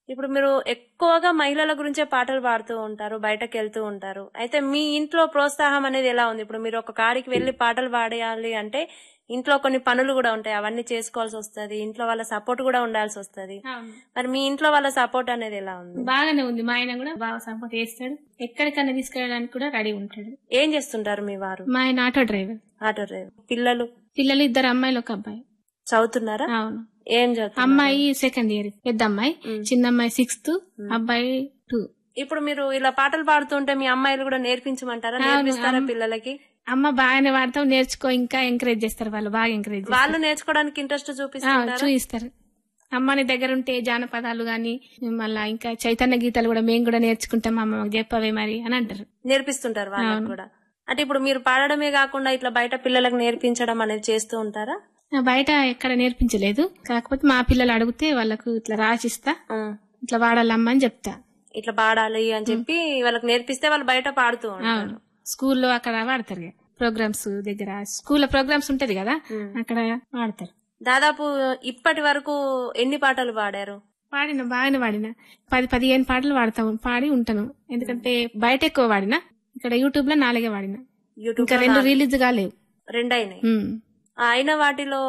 ఇప్పుడు మీరు ఎక్కువగా మహిళల గురించే పాటలు పాడుతూ ఉంటారు బయటకు వెళ్తూ ఉంటారు అయితే మీ ఇంట్లో ప్రోత్సాహం అనేది ఎలా ఉంది ఇప్పుడు మీరు ఒక కాడికి వెళ్లి పాటలు పాడేయాలి అంటే ఇంట్లో కొన్ని పనులు కూడా ఉంటాయి అవన్నీ చేసుకోవాల్సి వస్తది ఇంట్లో వాళ్ళ సపోర్ట్ కూడా ఉండాల్సి వస్తది మరి మీ ఇంట్లో వాళ్ళ సపోర్ట్ అనేది ఎలా ఉంది బాగానే ఉంది మా ఆయన కూడా బాగా సపోర్ట్ చేస్తాడు ఎక్కడికన్నా తీసుకెళ్ళడానికి కూడా రెడీ ఉంటాడు ఏం చేస్తుంటారు మీ వారు మా ఆయన ఆటో డ్రైవర్ ఆటో డ్రైవర్ పిల్లలు పిల్లలు ఇద్దరు అమ్మాయిలు ఒక అబ్బాయి చదువుతున్నారా అవును ఏం చదువుతున్నారు అమ్మాయి సెకండ్ ఇయర్ పెద్ద అమ్మాయి చిన్న అమ్మాయి సిక్స్త్ అబ్బాయి టూ ఇప్పుడు మీరు ఇలా పాటలు పాడుతుంటే మీ అమ్మాయిలు కూడా నేర్పించమంటారా నేర్పిస్తారా పిల్లలకి అమ్మ బాగానే వాడతాం నేర్చుకో ఇంకా ఎంకరేజ్ చేస్తారు వాళ్ళు బాగా ఎంకరేజ్ వాళ్ళు నేర్చుకోవడానికి ఇంట్రెస్ట్ చూపిస్తారా చూపిస్తారు అమ్మని దగ్గర ఉంటే జానపదాలు గాని మళ్ళా ఇంకా చైతన్య గీతాలు కూడా మేము కూడా నేర్చుకుంటాం అమ్మ మాకు చెప్పవే మరి అని అంటారు నేర్పిస్తుంటారు వాళ్ళకి కూడా అంటే ఇప్పుడు మీరు పాడడమే కాకుండా ఇట్లా బయట పిల్లలకు నేర్పించడం అనేది చేస్తూ ఉంటారా నా బయట ఎక్కడ నేర్పించలేదు కాకపోతే మా పిల్లలు అడిగితే వాళ్ళకు ఇట్లా రాసిస్తా ఉం. ఇట్లా వాడాలమ్మా అని చెప్తా ఇట్లా పాడాలి అని చెప్పి వాళ్ళకి నేర్పిస్తే వాళ్ళు బయట పాడుతూ ఉంటారు అవును స్కూల్లో అక్కడ వాడతారు కదా ప్రోగ్రామ్స్ దగ్గర స్కూల్లో ప్రోగ్రామ్స్ ఉంటది కదా అక్కడ వాడతారు దాదాపు ఇప్పటి వరకు ఎన్ని పాటలు పాడారు పాడిన బాగానే వాడిన పది పదిహేను పాటలు వాడతాం పాడి ఉంటాను ఎందుకంటే బయట ఎక్కువ వాడిన ఇక్కడ యూట్యూబ్ లో నాలుగే వాడిన యూట్యూబ్ ఇంకా రెండు రిలీజ్ కాలేవు రెండైనాయి ఉమ్. ఆ అయిన వాటిలో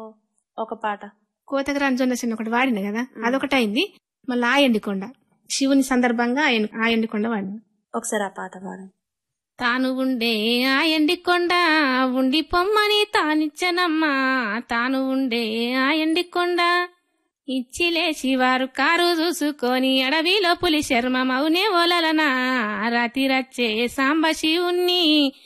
ఒక పాట కోతగరాన్ జొన్నసిన ఒకటి వాడిన కదా అదొకటి అయింది మళ్ళీ ఆయండికొండ శివుని సందర్భంగా ఆయన ఆయండికొండ వాడిన ఒకసారి ఆ పాట పాడండి తాను ఉండే ఆ ఎండికొండ ఉండి పొమ్మని తానిచ్చనమ్మా తాను ఉండే ఆ ఎండికొండ ఇచ్చిలేసి వారు కారు చూసుకొని అడవిలో పులి శర్మం అవునే ఓలలనా రాతి రచ్చే సాంబ శివుణ్ణి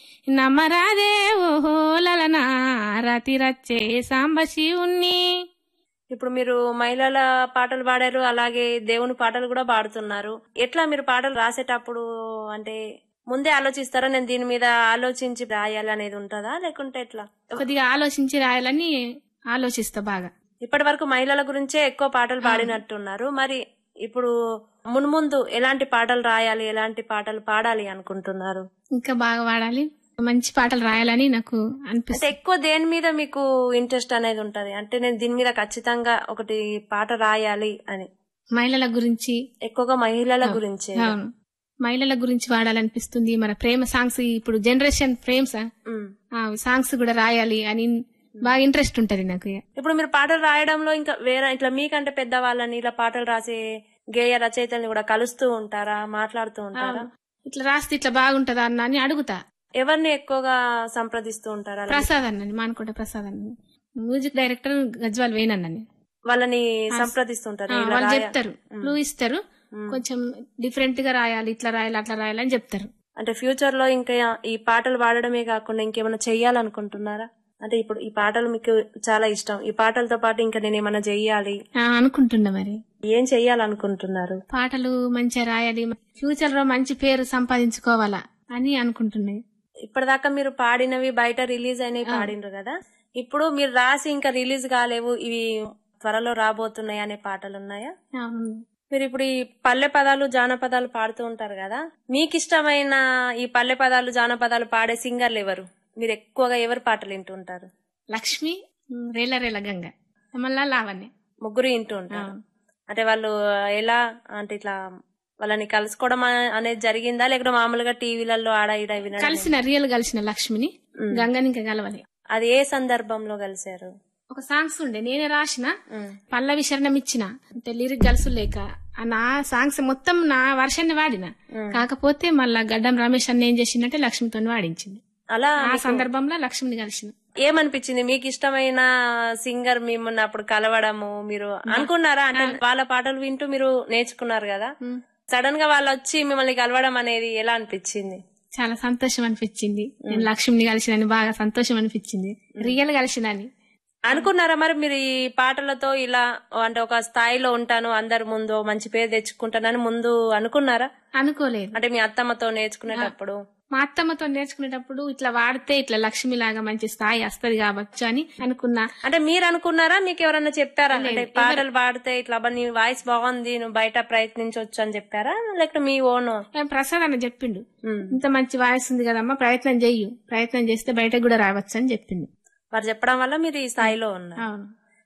నమ్మరాదే ఓహోలలనా రాతి రచ్చే సాంబ శివుణ్ణి ఇప్పుడు మీరు మహిళల పాటలు పాడారు అలాగే దేవుని పాటలు కూడా పాడుతున్నారు ఎట్లా మీరు పాటలు రాసేటప్పుడు అంటే ముందే ఆలోచిస్తారా నేను దీని మీద ఆలోచించి రాయాలి అనేది ఉంటుందా లేకుంటే ఎట్లా కొద్దిగా ఆలోచించి రాయాలని ఆలోచిస్తా బాగా ఇప్పటి వరకు మహిళల గురించే ఎక్కువ పాటలు పాడినట్టున్నారు మరి ఇప్పుడు మున్ముందు ఎలాంటి పాటలు రాయాలి ఎలాంటి పాటలు పాడాలి అనుకుంటున్నారు ఇంకా బాగా వాడాలి మంచి పాటలు రాయాలని నాకు అంటే అనిపిస్తుంది ఎక్కువ దేని మీద మీకు ఇంట్రెస్ట్ అనేది ఉంటది అంటే నేను దీని మీద ఖచ్చితంగా ఒకటి పాట రాయాలి అని మహిళల గురించి ఎక్కువగా మహిళల గురించే అవును మహిళల గురించి వాడాలనిపిస్తుంది మన ప్రేమ సాంగ్స్ ఇప్పుడు జనరేషన్ ఫ్రేమ్స్ ఉమ్. సాంగ్స్ కూడా రాయాలి అని బాగా ఇంట్రెస్ట్ ఉంటది నాకు ఇక. ఇప్పుడు మీరు పాటలు రాయడంలో ఇంకా వేరే ఇట్లా మీకంటే పెద్ద వాళ్ళని ఇలా పాటలు రాసే గేయ రచయితల్ని కూడా కలుస్తూ ఉంటారా మాట్లాడుతూ ఉంటారా ఇట్లా రాస్తే ఇట్లా బాగుంటదా అన్న అని అడుగుతా ఎవరిని ఎక్కువగా సంప్రదిస్తూ ఉంటారా అలా? ప్రసాద్ అన్నని మానుకోట ప్రసాద్ అన్నని మ్యూజిక్ డైరెక్టర్ గజ్వాల్ వేణన్నని వాళ్ళని సంప్రదిస్తుంటారు ఇలా వాళ్ళు రాయ- చెప్తారు క్లూ ఇస్తారు కొంచెం డిఫరెంట్ గా రాయాలి ఇట్లా రాయాలి అట్లా రాయాలి అని చెప్తారు అంటే ఫ్యూచర్ లో ఇంకా ఈ పాటలు పాడడమే కాకుండా ఇంకేమైనా చెయ్యాలనుకుంటున్నారా అంటే ఇప్పుడు ఈ పాటలు మీకు చాలా ఇష్టం ఈ పాటలతో పాటు ఇంకా నేను ఏమైనా చెయ్యాలి ఆ, అనుకుంటున్నా మరి ఏం చెయ్యాలనుకుంటున్నారు పాటలు మంచిగా రాయాలి ఫ్యూచర్ లో మంచి పేరు సంపాదించుకోవాలా అని అనుకుంటున్నాయి ఇప్పటిదాకా మీరు పాడినవి బయట రిలీజ్ అయినవి పాడిండ్రు కదా ఇప్పుడు మీరు రాసి ఇంకా రిలీజ్ కాలేవు ఇవి త్వరలో రాబోతున్నాయి అనే పాటలు ఉన్నాయా అవును. మీరు ఇప్పుడు ఈ పల్లె పదాలు జానపదాలు పాడుతూ ఉంటారు కదా మీకు ఇష్టమైన ఈ పల్లె పదాలు జానపదాలు పాడే సింగర్లు ఎవరు మీరు ఎక్కువగా ఎవరు పాటలు వింటూ ఉంటారు లక్ష్మి ఉమ్, రేల రేల గంగ మళ్ళా లావణ్య ముగ్గురు వింటూ ఉంటారు అంటే వాళ్ళు ఎలా అంటే ఇట్లా వాళ్ళని కలుసుకోవడం అ- అనేది జరిగిందా లేకపోతే మామూలుగా టీవీలలో ఆడ ఈడ వినడం కలిసిన రియల్ కలిసిన లక్ష్మిని గంగని ఇంకా కలవాలి అది ఏ సందర్భంలో కలిశారు ఒక సాంగ్స్ ఉండే నేనే రాసిన పల్లవి శరణం ఇచ్చిన అంటే లిరిక్ గలుసు లేక ఆ నా సాంగ్స్ మొత్తం నా వర్షాన్ని వాడిన కాకపోతే మళ్ళా గడ్డం రమేష్ అన్న ఏం చేసిందంటే లక్ష్మితో వాడించింది అలా ఆ సందర్భంలో లక్ష్మిని కలిసిన ఏమనిపించింది మీకు ఇష్టమైన సింగర్ మిమ్మల్ని అప్పుడు కలవడము మీరు అనుకున్నారా అంటే వాళ్ళ పాటలు వింటూ మీరు నేర్చుకున్నారు కదా సడన్ గా వాళ్ళు వచ్చి మిమ్మల్ని కలవడం అనేది ఎలా అనిపించింది చాలా సంతోషం అనిపించింది నేను లక్ష్మిని కలిసినని బాగా సంతోషం అనిపించింది రియల్ కలిసినని అనుకున్నారా మరి మీరు ఈ పాటలతో ఇలా అంటే ఒక స్థాయిలో ఉంటాను అందరి ముందు మంచి పేరు తెచ్చుకుంటానని ముందు అనుకున్నారా అనుకోలేదు అంటే మీ అత్తమ్మతో నేర్చుకునేటప్పుడు మా అత్తమ్మతో నేర్చుకునేటప్పుడు ఇట్లా వాడితే ఇట్లా లక్ష్మి లాగా మంచి స్థాయి వస్తది కావచ్చు అని అనుకున్నా అంటే మీరు అనుకున్నారా మీకు ఎవరన్నా చెప్పారా అంటే పాటలు పాడితే ఇట్లా అబ్బా నీ వాయిస్ బాగుంది నువ్వు బయట ప్రయత్నించవచ్చు అని చెప్పారా లేకపోతే మీ ఓన్ ఏం ప్రసాద్ అన్న చెప్పిండు ఇంత మంచి వాయిస్ ఉంది కదమ్మా ప్రయత్నం చెయ్యు ప్రయత్నం చేస్తే బయటకు కూడా రావచ్చు అని చెప్పిండు వారు చెప్పడం వల్ల మీరు ఈ స్థాయిలో ఉన్నారు అవును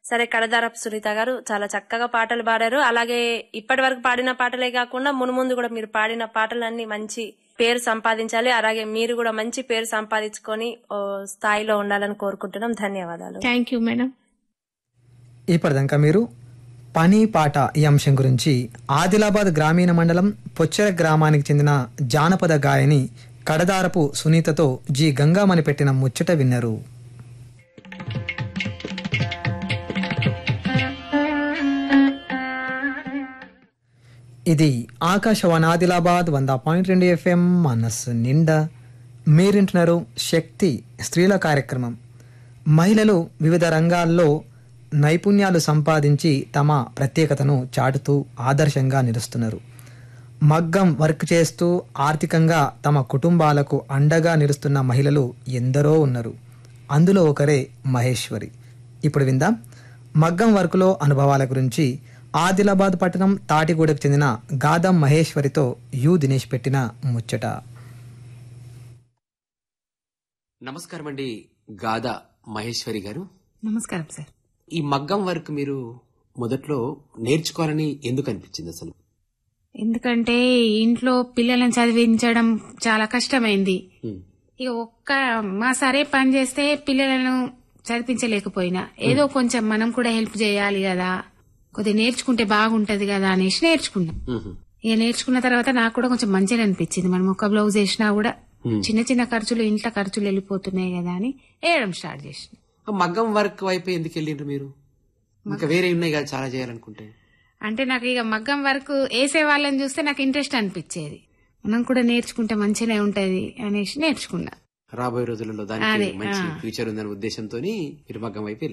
సరే కడదారపు సునీత గారు చాలా చక్కగా పాటలు పాడారు అలాగే ఇప్పటి వరకు పాడిన పాటలే కాకుండా మునుముందు కూడా మీరు పాడిన పాటలన్నీ మంచి పేరు సంపాదించాలి అలాగే మీరు కూడా మంచి పేరు సంపాదించుకొని ఓ స్థాయిలో ఉండాలని కోరుకుంటున్నాం ధన్యవాదాలు థ్యాంక్ యూ మేడం ఇప్పటిదాకా మీరు పని పాట ఈ అంశం గురించి ఆదిలాబాద్ గ్రామీణ మండలం పొచ్చెర గ్రామానికి చెందిన జానపద గాయని కడదారపు సునీతతో జి గంగామణి పెట్టిన ముచ్చట విన్నారు ఇది ఆకాశవాణి ఆదిలాబాద్ వంద పాయింట్ రెండు ఎఫ్ఎం మనస్సు నిండా మీరింటున్నారు శక్తి స్త్రీల కార్యక్రమం మహిళలు వివిధ రంగాల్లో నైపుణ్యాలు సంపాదించి తమ ప్రత్యేకతను చాటుతూ ఆదర్శంగా నిలుస్తున్నారు మగ్గం వర్క్ చేస్తూ ఆర్థికంగా తమ కుటుంబాలకు అండగా నిలుస్తున్న మహిళలు ఎందరో ఉన్నారు అందులో ఒకరే మహేశ్వరి ఇప్పుడు విందాం మగ్గం వర్క్లో అనుభవాల గురించి ఆదిలాబాద్ పట్టణం తాటిగూడకు చెందిన గాదం మహేశ్వరితో యు దినేష్ పెట్టిన ముచ్చట నమస్కారం అండి గాదా మహేశ్వరి గారు నమస్కారం సార్ ఈ మగ్గం వర్క్ మీరు మొదట్లో నేర్చుకోవాలని ఎందుకు అనిపించింది అసలు ఎందుకంటే ఇంట్లో పిల్లలను చదివించడం చాలా కష్టమైంది ఉమ్, ఇక ఒక్క మా సరే పని చేస్తే పిల్లలను చదివించలేకపోయినా ఏదో కొంచెం మనం కూడా హెల్ప్ చేయాలి కదా కొద్దిగా నేర్చుకుంటే బాగుంటది కదా అనేసి నేర్చుకున్నాం ఉహు, ఇక నేర్చుకున్న తర్వాత నాకు కూడా కొంచెం మంచిగా అనిపించింది మనం ఒక బ్లౌజ్ వేసినా కూడా ఉమ్. చిన్న చిన్న ఖర్చులు ఇంట్లో ఖర్చులు వెళ్ళిపోతున్నాయి కదా అని వేయడం స్టార్ట్ చేసిన ఆ మగ్గం వర్క్ వైపు ఎందుకు వెళ్ళిండ్రు మీరు ఇంకా వేరే ఉన్నాయి కదా చాలా చేయాలనుకుంటే అంటే నాకు ఇక మగ్గం వరకు వేసే వాళ్ళని చూస్తే నాకు ఇంట్రెస్ట్ అనిపించేది మనం కూడా నేర్చుకుంటే మంచిగానే ఉంటది అనేసి నేర్చుకున్నా రాబోయే రోజులలో దానికి అదే, మంచి ఆ. ఫ్యూచర్ ఉందనే ఉద్దేశంతో మీరు మగ్గం వైపు